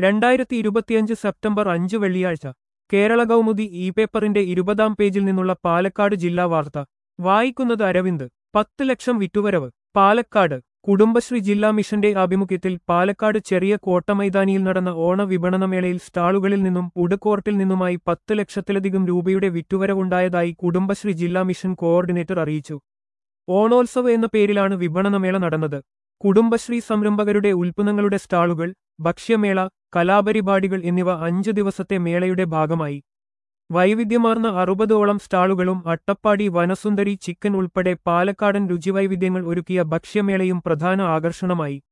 രണ്ടായിരത്തി ഇരുപത്തിയഞ്ച് സെപ്റ്റംബർ അഞ്ച് വെള്ളിയാഴ്ച കേരള കൗമുദി ഇ പേപ്പറിന്റെ ഇരുപതാം പേജിൽ നിന്നുള്ള പാലക്കാട് ജില്ലാ വാർത്ത വായിക്കുന്നത് അരവിന്ദ് പത്ത് ലക്ഷം വിറ്റുവരവ് പാലക്കാട് കുടുംബശ്രീ ജില്ലാ മിഷന്റെ ആഭിമുഖ്യത്തിൽ പാലക്കാട് ചെറിയ കോട്ടമൈതാനിയിൽ നടന്ന ഓണ വിപണനമേളയിൽ സ്റ്റാളുകളിൽ നിന്നും ഫുഡ് നിന്നുമായി പത്ത് ലക്ഷത്തിലധികം രൂപയുടെ വിറ്റുവരവുണ്ടായതായി കുടുംബശ്രീ ജില്ലാ മിഷൻ കോർഡിനേറ്റർ അറിയിച്ചു ഓണോത്സവ് എന്ന പേരിലാണ് വിപണനമേള നടന്നത് കുടുംബശ്രീ സംരംഭകരുടെ ഉൽപ്പന്നങ്ങളുടെ സ്റ്റാളുകൾ ഭക്ഷ്യമേള കലാപരിപാടികൾ എന്നിവ അഞ്ചു ദിവസത്തെ മേളയുടെ ഭാഗമായി വൈവിധ്യമാർന്ന അറുപതോളം സ്റ്റാളുകളും അട്ടപ്പാടി വനസുന്ദരി ചിക്കൻ ഉൾപ്പെടെ പാലക്കാടൻ രുചിവൈവിധ്യങ്ങൾ ഒരുക്കിയ ഭക്ഷ്യമേളയും പ്രധാന ആകർഷണമായി